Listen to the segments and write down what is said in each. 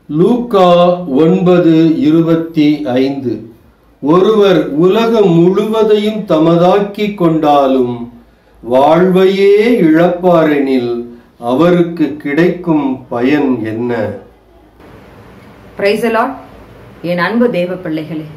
லூக்கா ஒன்பது இருபத்தி ஐந்து ஒருவர் உலகம் முழுவதையும் தமதாக்கிக் கொண்டாலும் வாழ்வையே இழப்பாரெனில் அவருக்கு கிடைக்கும் பயன் என்ன பிரைஸ் என் அன்பு தேவ பிள்ளைகளே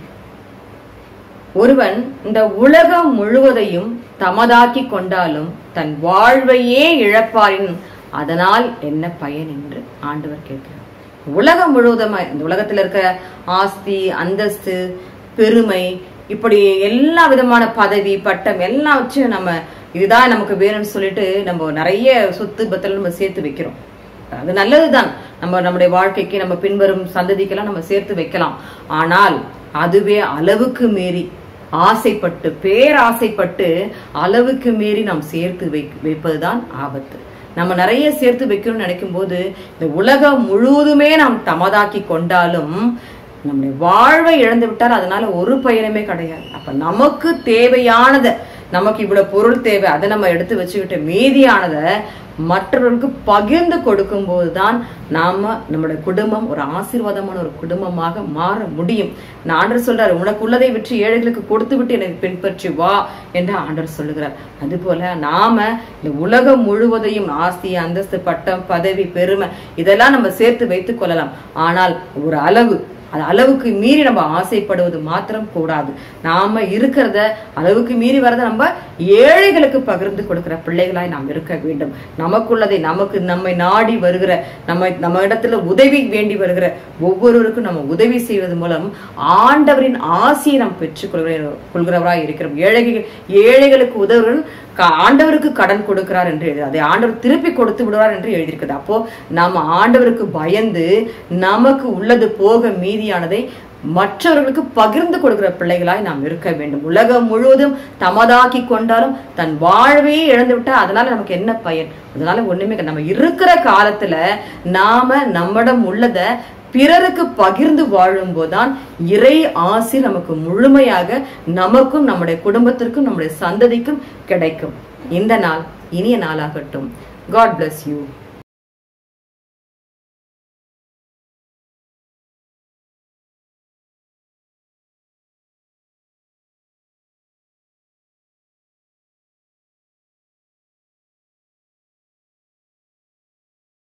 ஒருவன் இந்த உலகம் முழுவதையும் தமதாக்கி கொண்டாலும் தன் வாழ்வையே இழப்பாரின் அதனால் என்ன பயன் என்று ஆண்டவர் கேட்கிறார் உலகம் முழுவதுமா இந்த உலகத்துல இருக்கிற ஆஸ்தி அந்தஸ்து பெருமை இப்படி எல்லா விதமான பதவி பட்டம் எல்லாம் வச்சு நம்ம இதுதான் நமக்கு வேணும்னு சொல்லிட்டு நம்ம நிறைய சொத்து பத்தல நம்ம சேர்த்து வைக்கிறோம் அது நல்லதுதான் நம்ம நம்முடைய வாழ்க்கைக்கு நம்ம பின்வரும் சந்ததிக்கெல்லாம் நம்ம சேர்த்து வைக்கலாம் ஆனால் அதுவே அளவுக்கு மீறி ஆசைப்பட்டு பேராசைப்பட்டு அளவுக்கு மீறி நாம் சேர்த்து வை வைப்பதுதான் ஆபத்து நம்ம நிறைய சேர்த்து வைக்கணும்னு நினைக்கும் போது இந்த உலகம் முழுவதுமே நாம் தமதாக்கி கொண்டாலும் நம்முடைய வாழ்வை இழந்து விட்டால் அதனால ஒரு பயனுமே கிடையாது அப்ப நமக்கு தேவையானதை நமக்கு இவ்வளவு பொருள் தேவை அதை நம்ம எடுத்து வச்சுக்கிட்டு மீதியானதை மற்றவர்களுக்கு பகிர்ந்து கொடுக்கும் போதுதான் நாம நம்முடைய குடும்பம் ஒரு ஆசீர்வாதமான ஒரு குடும்பமாக மாற முடியும் நான் ஆண்டர் சொல்றாரு உனக்கு உள்ளதை விற்று ஏழைகளுக்கு கொடுத்து விட்டு எனக்கு பின்பற்றி வா என்று ஆண்டர் சொல்லுகிறார் அதுபோல நாம இந்த உலகம் முழுவதையும் ஆஸ்தி அந்தஸ்து பட்டம் பதவி பெருமை இதெல்லாம் நம்ம சேர்த்து வைத்துக் கொள்ளலாம் ஆனால் ஒரு அளவு அது அளவுக்கு மீறி நம்ம ஆசைப்படுவது மாத்திரம் கூடாது நாம இருக்கிறத அளவுக்கு மீறி வரத நம்ம ஏழைகளுக்கு பகிர்ந்து கொடுக்கிற பிள்ளைகளாய் நாம் இருக்க வேண்டும் நமக்குள்ளதை நமக்கு நம்மை நாடி வருகிற நம்ம நம்ம இடத்துல உதவி வேண்டி வருகிற ஒவ்வொருவருக்கும் நம்ம உதவி செய்வது மூலம் ஆண்டவரின் ஆசையை நாம் பெற்றுக் கொள்கிற கொள்கிறவராய் இருக்கிறோம் ஏழைகள் ஏழைகளுக்கு உதவுடன் ஆண்டவருக்கு கடன் கொடுக்கிறார் என்று எழுதி அதை ஆண்டவர் திருப்பி கொடுத்து விடுவார் என்று எழுதியிருக்குது அப்போ நாம ஆண்டவருக்கு பயந்து நமக்கு உள்ளது போக மீதியானதை மற்றவர்களுக்கு பகிர்ந்து கொடுக்கிற பிள்ளைகளாய் நாம் இருக்க வேண்டும் உலகம் முழுவதும் தமதாக்கி கொண்டாலும் தன் வாழ்வையே இழந்து விட்டா அதனால நமக்கு என்ன பயன் அதனால ஒண்ணுமே கிடையாது. நம்ம இருக்கிற காலத்துல நாம நம்மிடம் உள்ளத பிறருக்கு பகிர்ந்து வாழும் போதுதான் இறை ஆசி நமக்கு முழுமையாக நமக்கும் நம்முடைய குடும்பத்திற்கும் நம்முடைய சந்ததிக்கும் கிடைக்கும் இந்த நாள் இனிய நாளாகட்டும் காட் bless யூ